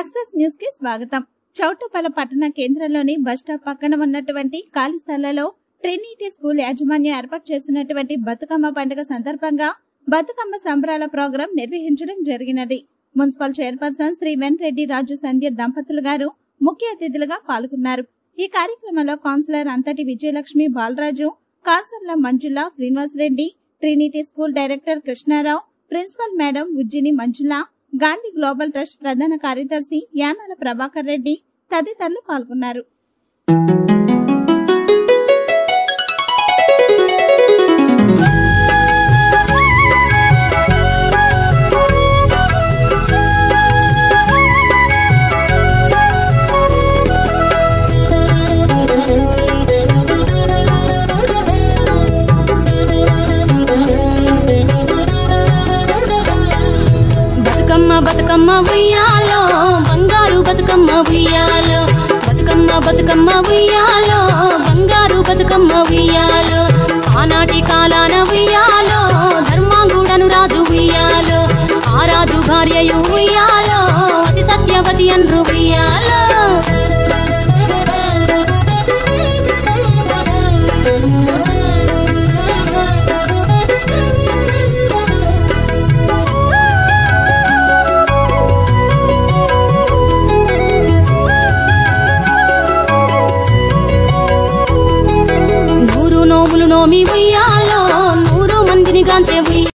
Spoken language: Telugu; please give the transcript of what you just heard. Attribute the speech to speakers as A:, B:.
A: సక్సెస్ న్యూస్ కి స్వాగతం చౌటుపల పట్టణ కేంద్రంలోని బస్టాప్ పక్కన ఉన్నటువంటి ఖాళీ స్థలాల్లో ట్రినిటీ స్కూల్ యాజమాన్యం ఏర్పాటు చేస్తున్నటువంటి బతుకమ్మ పండుగ సందర్భంగా బతుకమ్మ సంబరాల ప్రోగ్రాం నిర్వహించడం జరిగినది మున్సిపల్ చైర్పర్సన్ శ్రీ వెంకరెడ్డి రాజు సంధ్య దంపతులు గారు ముఖ్య అతిథులుగా పాల్గొన్నారు ఈ కార్యక్రమంలో కౌన్సిలర్ అంతటి విజయలక్ష్మి బాలరాజు కౌన్సిలర్ల Manjula Srinivas Reddy Trinity school director Krishnarao principal madam Ujjini Manjula Gandhi global trust ప్రధాన కార్యదర్శి యానాల ప్రభాకర్ రెడ్డి తదితరులు పాల్గొన్నారు
B: బతుకమ్మ బతుకమ్మ ఉయ్యాలో బంగారు బతుకమ్మ ఉయ్యాలో బతుకమ్మ బతుకమ్మ ఉయ్యాలో బంగారు బతుకమ్మ ఉయ్యాలో ఆనాటి కాలాన ఉయ్యాలో ధర్మాంగుడను రాజు ఉయ్యాలో ఆ రాజు భార్యయు ఉయ్యాలో అతి సత్యవతి అన్రు ఉయ్యాలో నూరు నోములు నోమి ఉయ్యాలో నూరు మందిని గాంచే ఉయ్యాలో